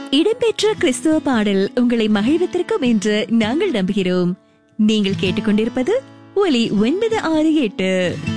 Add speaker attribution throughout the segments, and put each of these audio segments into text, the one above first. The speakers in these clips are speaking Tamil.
Speaker 1: இடம்பெற்ற கிறிஸ்துவ பாடல் உங்களை மகிழ்வித்திருக்கும் என்று நாங்கள் நம்புகிறோம் நீங்கள் கேட்டுக்கொண்டிருப்பது ஒலி ஒன்பது ஆறு எட்டு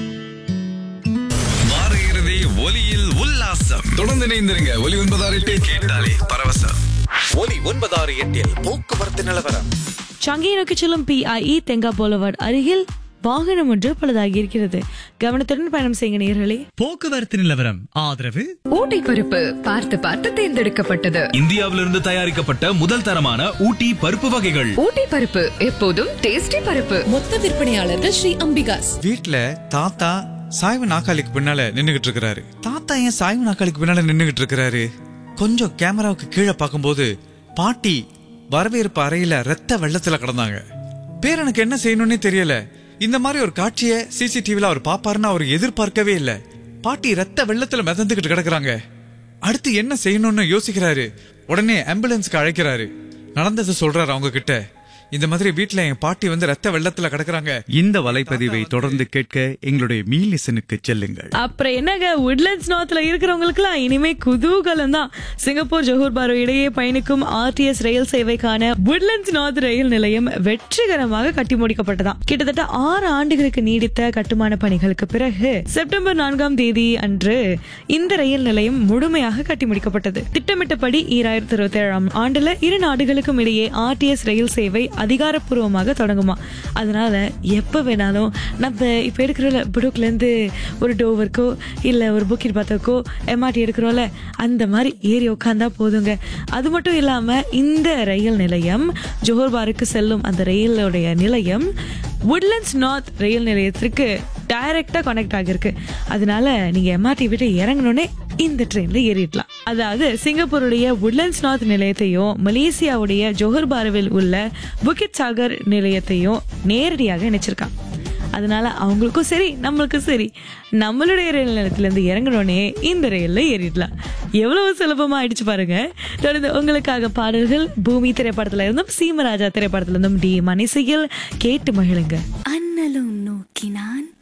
Speaker 2: வார இறுதி ஒலியில் உல்லாசம் தொடர்ந்து இணைந்திருங்க ஒலி ஒன்பதாறு எட்டு கேட்டாலே பரவசம் ஒலி ஒன்பதாறு எட்டில் போக்குவரத்து நிலவரம்
Speaker 3: சங்கை நோக்கி செல்லும் பிஐஇ தெங்கா போலவாட் அருகில் வாகனம் ஒன்று பழுதாகி இருக்கிறது கவனத்துடன் பயணம் செய்யுங்க நேர்களே
Speaker 4: போக்குவரத்து நிலவரம் ஆதரவு
Speaker 5: ஊட்டி பருப்பு பார்த்து பார்த்து தேர்ந்தெடுக்கப்பட்டது
Speaker 6: இந்தியாவிலிருந்து தயாரிக்கப்பட்ட முதல் தரமான ஊட்டி பருப்பு வகைகள்
Speaker 5: ஊட்டி பருப்பு எப்போதும் டேஸ்டி பருப்பு
Speaker 7: மொத்த விற்பனையாளர்கள் ஸ்ரீ அம்பிகாஸ்
Speaker 8: வீட்ல தாத்தா சாய்வு நாக்காளிக்கு பின்னால நின்னுகிட்டு இருக்கிறாரு தாத்தா ஏன் சாய்வு நாக்காளிக்கு பின்னால நின்னுகிட்டு இருக்கிறாரு கொஞ்சம் கேமராவுக்கு கீழே பார்க்கும்போது பாட்டி வரவேற்பு அறையில ரத்த வெள்ளத்துல கிடந்தாங்க பேரனுக்கு என்ன செய்யணும்னே தெரியல இந்த மாதிரி ஒரு காட்சியை சிசிடிவில அவர் பாப்பாருன்னு அவர் எதிர்பார்க்கவே இல்ல பாட்டி ரத்த வெள்ளத்துல மிதந்துகிட்டு கிடக்குறாங்க அடுத்து என்ன செய்யணும்னு யோசிக்கிறாரு உடனே ஆம்புலன்ஸ்க்கு அழைக்கிறாரு நடந்ததை சொல்றாரு அவங்க கிட்ட இந்த மாதிரி வீட்ல என் பாட்டி வந்து ரத்த வெள்ளத்துல கிடக்குறாங்க
Speaker 9: இந்த வலைப்பதிவை தொடர்ந்து கேட்க எங்களுடைய மீலிசனுக்கு செல்லுங்கள்
Speaker 3: அப்புறம் என்னங்க உட்லண்ட்ஸ் நார்த்ல இருக்கிறவங்களுக்குலாம் இனிமே குதூகலம் தான் சிங்கப்பூர் ஜோஹர் பாரு இடையே பயணிக்கும் ஆர்டிஎஸ் ரயில் சேவைக்கான உட்லண்ட்ஸ் நார்த் ரயில் நிலையம் வெற்றிகரமாக கட்டி முடிக்கப்பட்டதாம் கிட்டத்தட்ட ஆறு ஆண்டுகளுக்கு நீடித்த கட்டுமான பணிகளுக்கு பிறகு செப்டம்பர் நான்காம் தேதி அன்று இந்த ரயில் நிலையம் முழுமையாக கட்டி முடிக்கப்பட்டது திட்டமிட்டபடி ஈராயிரத்தி இருபத்தி ஏழாம் ஆண்டுல இரு நாடுகளுக்கும் இடையே ஆர்டிஎஸ் ரயில் சேவை அதிகாரப்பூர்வமாக தொடங்குமா அதனால எப்ப வேணாலும் நம்ம இப்ப எடுக்கிறோம்ல புடுக்ல இருந்து ஒரு டோவருக்கோ இல்ல ஒரு புக்கிட் பாத்தக்கோ எம்ஆர்டி எடுக்கிறோம்ல அந்த மாதிரி ஏறி உட்காந்தா போதுங்க அது மட்டும் இல்லாம இந்த ரயில் நிலையம் ஜோஹர் பாருக்கு செல்லும் அந்த ரயிலுடைய நிலையம் உட்லண்ட்ஸ் நார்த் ரயில் நிலையத்திற்கு டைரக்டா கனெக்ட் ஆகிருக்கு அதனால நீங்க எம்ஆர்டி விட்டு இறங்கணுன்னே இந்த ட்ரெயின்ல ஏறிடலாம் அதாவது சிங்கப்பூருடைய உட்லண்ட்ஸ் நார்த் நிலையத்தையும் மலேசியாவுடைய ஜோஹர் பாருவில் உள்ள புக்கிட் சாகர் நிலையத்தையும் நேரடியாக இணைச்சிருக்கான் அதனால அவங்களுக்கும் சரி நம்மளுக்கும் சரி நம்மளுடைய ரயில் நிலையத்துல இருந்து இறங்கணுன்னே இந்த ரயில்ல ஏறிடலாம் எவ்வளவு சுலபமா ஆயிடுச்சு பாருங்க தொடர்ந்து உங்களுக்காக பாடல்கள் பூமி திரைப்படத்துல இருந்தும் சீமராஜா திரைப்படத்துல இருந்தும் டி மணிசையில் கேட்டு மகிழுங்க
Speaker 1: அண்ணலும் நோக்கினான்